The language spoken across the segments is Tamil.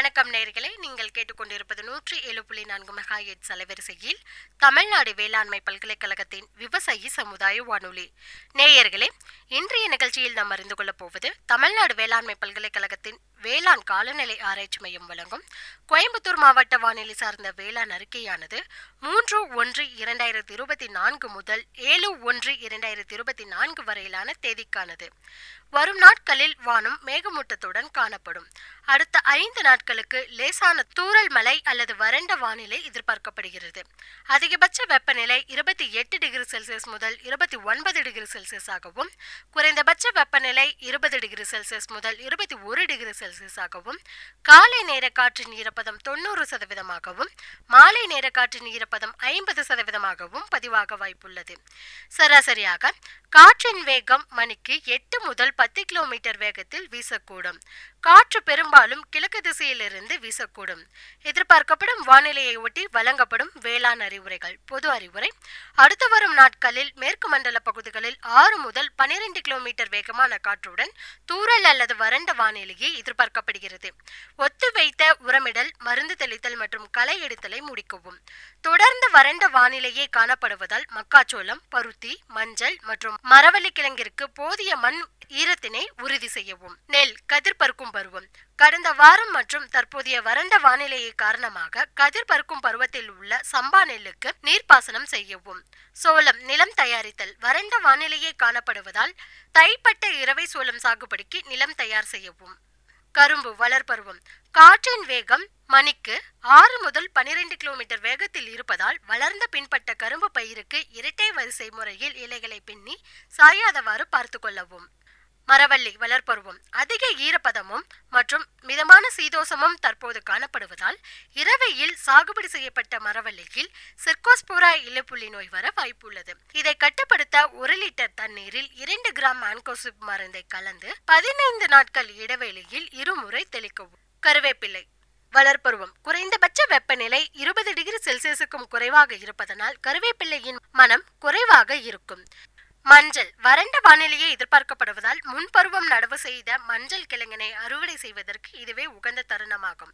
வணக்கம் நேயர்களே நீங்கள் கேட்டுக்கொண்டிருப்பது நூற்றி ஏழு புள்ளி நான்கு மெகாஹெட் அலைவரிசையில் தமிழ்நாடு வேளாண்மை பல்கலைக்கழகத்தின் விவசாயி சமுதாய வானொலி நேயர்களே இன்றைய நிகழ்ச்சியில் நாம் அறிந்து கொள்ளப் போவது தமிழ்நாடு வேளாண்மை பல்கலைக்கழகத்தின் வேளாண் காலநிலை ஆராய்ச்சி மையம் வழங்கும் கோயம்புத்தூர் மாவட்ட வானிலை சார்ந்த வேளாண் அறிக்கையானது மூன்று ஒன்று இரண்டாயிரத்தி இருபத்தி நான்கு முதல் ஏழு ஒன்று இரண்டாயிரத்தி இருபத்தி நான்கு வரையிலான தேதிக்கானது வரும் நாட்களில் வானம் மேகமூட்டத்துடன் காணப்படும் அடுத்த ஐந்து நாட்களுக்கு லேசான தூறல் மழை அல்லது வறண்ட வானிலை எதிர்பார்க்கப்படுகிறது அதிகபட்ச வெப்பநிலை இருபத்தி எட்டு டிகிரி செல்சியஸ் முதல் இருபத்தி ஒன்பது டிகிரி செல்சியஸ் ஆகவும் குறைந்தபட்ச வெப்பநிலை இருபது டிகிரி செல்சியஸ் முதல் இருபத்தி ஒரு டிகிரி செல்சியஸ் ஆகவும் காலை நேர காற்றின் ஈரப்பதம் தொண்ணூறு சதவீதமாகவும் மாலை நேர காற்றின் ஈரப்பதம் ஐம்பது சதவீதமாகவும் பதிவாக வாய்ப்புள்ளது சராசரியாக காற்றின் வேகம் மணிக்கு எட்டு முதல் பத்து கிலோமீட்டர் வேகத்தில் வீசக்கூடும் காற்று பெரும்பாலும் கிழக்கு திசையிலிருந்து வீசக்கூடும் எதிர்பார்க்கப்படும் வானிலையை ஒட்டி வழங்கப்படும் வேளாண் அறிவுரைகள் பொது அறிவுரை அடுத்து வரும் நாட்களில் மேற்கு மண்டல பகுதிகளில் ஆறு முதல் பனிரெண்டு கிலோமீட்டர் வேகமான காற்றுடன் தூறல் அல்லது வறண்ட வானிலையே எதிர்பார்க்கப்படுகிறது ஒத்து வைத்த உரமிடல் மருந்து தெளித்தல் மற்றும் களை எடுத்தலை முடிக்கவும் தொடர்ந்து வறண்ட வானிலையே காணப்படுவதால் மக்காச்சோளம் பருத்தி மஞ்சள் மற்றும் மரவள்ளி கிழங்கிற்கு போதிய மண் ஈரத்தினை உறுதி செய்யவும் நெல் கதிர் பருக்கும் பருவம் கடந்த வாரம் மற்றும் தற்போதைய வறண்ட வானிலையை காரணமாக கதிர் பருக்கும் பருவத்தில் உள்ள சம்பா நெல்லுக்கு நீர்ப்பாசனம் செய்யவும் சோளம் நிலம் தயாரித்தல் வறண்ட வானிலையே காணப்படுவதால் தைப்பட்ட இரவை சோளம் சாகுபடிக்கு நிலம் தயார் செய்யவும் கரும்பு வளர்பருவம் காற்றின் வேகம் மணிக்கு ஆறு முதல் பனிரெண்டு கிலோமீட்டர் வேகத்தில் இருப்பதால் வளர்ந்த பின்பட்ட கரும்பு பயிருக்கு இரட்டை வரிசை முறையில் இலைகளை பின்னி சாயாதவாறு பார்த்து கொள்ளவும் மரவள்ளி வளர்ப்பருவம் அதிக ஈரப்பதமும் மற்றும் மிதமான சீதோசமும் தற்போது காணப்படுவதால் இரவையில் சாகுபடி செய்யப்பட்ட மரவள்ளியில் சிர்கோஸ்போரா இலைப்புள்ளி நோய் வர வாய்ப்புள்ளது இதை கட்டுப்படுத்த ஒரு லிட்டர் தண்ணீரில் இரண்டு கிராம் ஆன்கோசிப் மருந்தை கலந்து பதினைந்து நாட்கள் இடைவெளியில் இருமுறை தெளிக்கவும் கருவேப்பிலை வளர்ப்பருவம் குறைந்தபட்ச வெப்பநிலை இருபது டிகிரி செல்சியஸுக்கும் குறைவாக இருப்பதனால் கருவேப்பிள்ளையின் மனம் குறைவாக இருக்கும் மஞ்சள் வறண்ட வானிலையே எதிர்பார்க்கப்படுவதால் முன்பருவம் நடவு செய்த மஞ்சள் கிழங்கினை அறுவடை செய்வதற்கு இதுவே உகந்த தருணமாகும்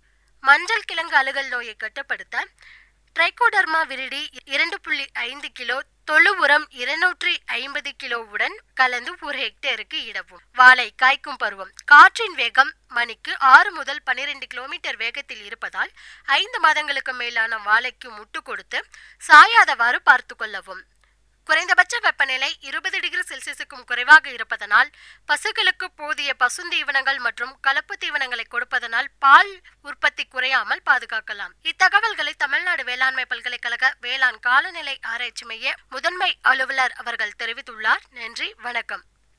மஞ்சள் கிழங்கு அழுகல் நோயை கட்டுப்படுத்த ட்ரைகோடர்மா விரிடி இரண்டு புள்ளி ஐந்து கிலோ தொழு உரம் இருநூற்றி ஐம்பது கிலோவுடன் கலந்து ஒரு ஹெக்டேருக்கு இடவும் வாழை காய்க்கும் பருவம் காற்றின் வேகம் மணிக்கு ஆறு முதல் பனிரெண்டு கிலோமீட்டர் வேகத்தில் இருப்பதால் ஐந்து மாதங்களுக்கு மேலான வாழைக்கு முட்டு கொடுத்து சாயாதவாறு பார்த்து கொள்ளவும் குறைந்தபட்ச வெப்பநிலை இருபது டிகிரி செல்சியஸுக்கும் குறைவாக இருப்பதனால் பசுக்களுக்கு போதிய பசுந்தீவனங்கள் மற்றும் கலப்பு தீவனங்களை கொடுப்பதனால் பால் உற்பத்தி குறையாமல் பாதுகாக்கலாம் இத்தகவல்களை தமிழ்நாடு வேளாண்மை பல்கலைக்கழக வேளாண் காலநிலை ஆராய்ச்சி மைய முதன்மை அலுவலர் அவர்கள் தெரிவித்துள்ளார் நன்றி வணக்கம்